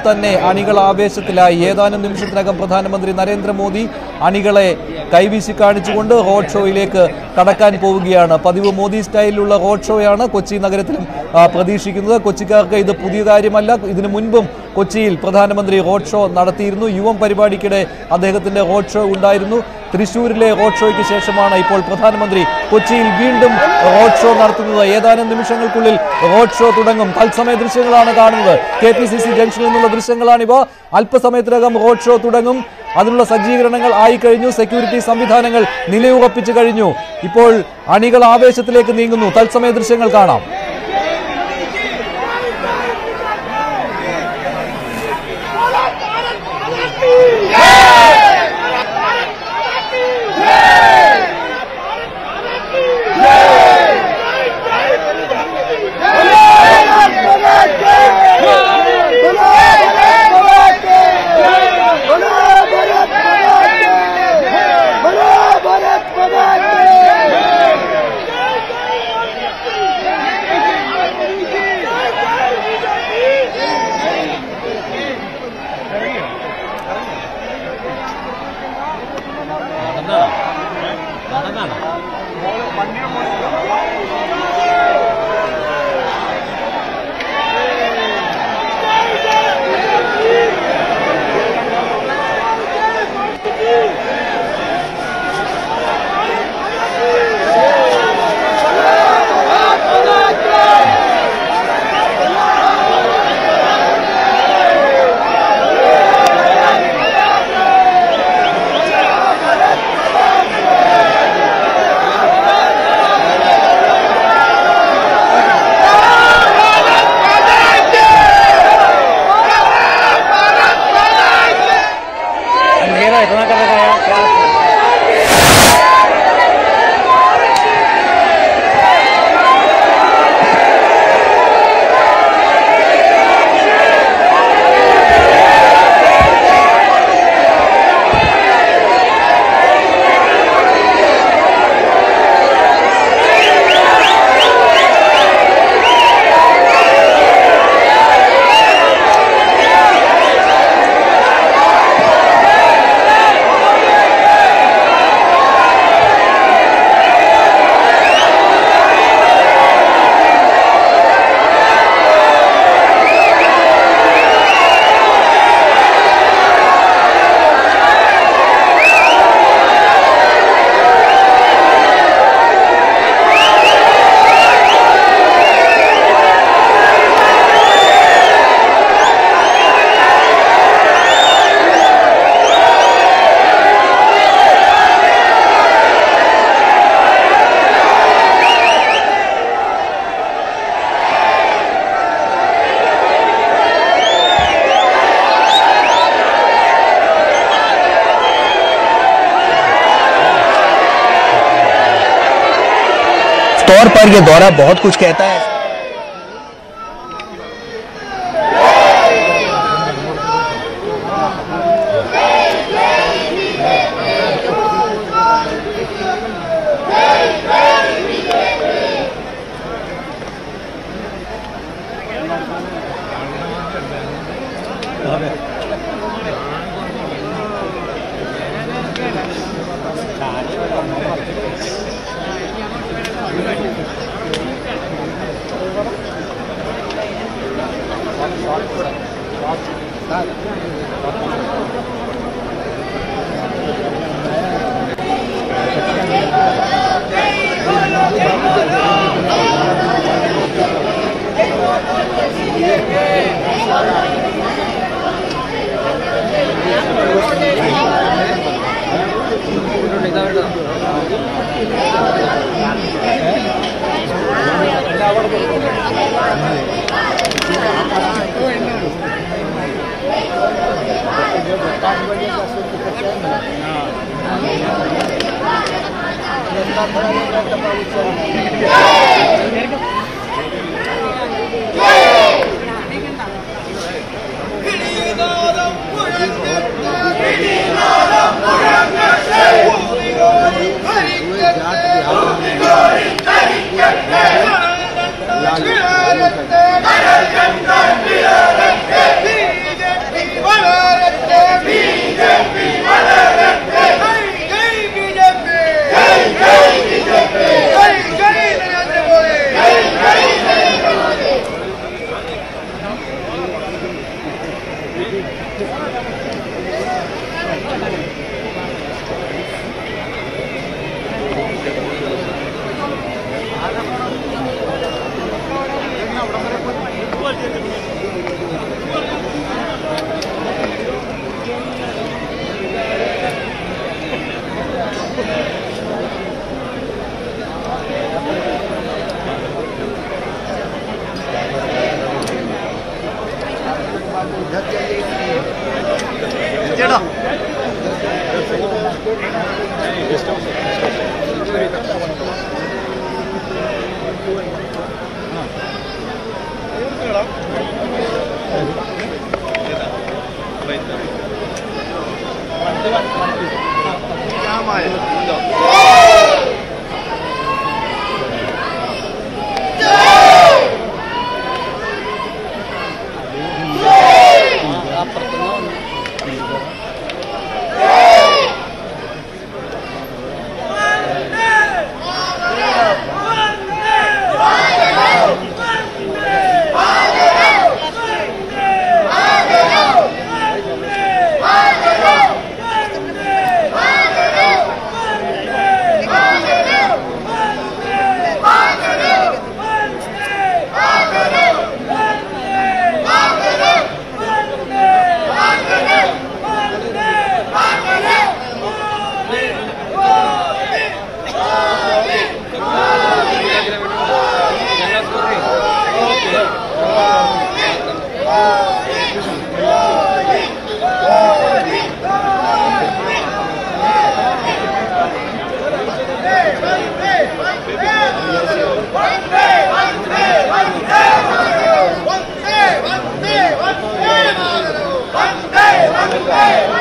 തന്നെ അണികൾ ആവേശത്തിലായി ഏതാനും നിമിഷത്തിനകം പ്രധാനമന്ത്രി നരേന്ദ്രമോദി അണികളെ കൈവീശി കാണിച്ചുകൊണ്ട് റോഡ് ഷോയിലേക്ക് കടക്കാൻ പോവുകയാണ് പതിവ് മോദി സ്റ്റൈലിലുള്ള റോഡ് ഷോയാണ് കൊച്ചി നഗരത്തിലും ആ, പ്രതീക്ഷിക്കുന്നത് കൊച്ചിക്കാർക്ക് ഇത് പുതിയ കാര്യമല്ല ഇതിനു മുൻപും കൊച്ചിയിൽ പ്രധാനമന്ത്രി റോഡ് ഷോ നടത്തിയിരുന്നു യുവം പരിപാടിക്കിടെ അദ്ദേഹത്തിന്റെ റോഡ് ഷോ ഉണ്ടായിരുന്നു തൃശൂരിലെ റോഡ് ഷോയ്ക്ക് ശേഷമാണ് ഇപ്പോൾ പ്രധാനമന്ത്രി കൊച്ചിയിൽ വീണ്ടും റോഡ് ഷോ നടത്തുന്നത് ഏതാനും നിമിഷങ്ങൾക്കുള്ളിൽ റോഡ് ഷോ തുടങ്ങും തത്സമയ ദൃശ്യങ്ങളാണ് കാണുന്നത് കെ പി സി സി ജംഗ്ഷനിൽ നിന്നുള്ള ദൃശ്യങ്ങളാണിവ അല്പസമയത്തിനകം റോഡ് ഷോ തുടങ്ങും അതിനുള്ള സജ്ജീകരണങ്ങൾ ആയി കഴിഞ്ഞു സെക്യൂരിറ്റി സംവിധാനങ്ങൾ നിലയുറപ്പിച്ചു കഴിഞ്ഞു ഇപ്പോൾ അണികൾ ആവേശത്തിലേക്ക് നീങ്ങുന്നു തത്സമയ ദൃശ്യങ്ങൾ കാണാം तौर पर यह दौरा बहुत कुछ कहता है ും Vande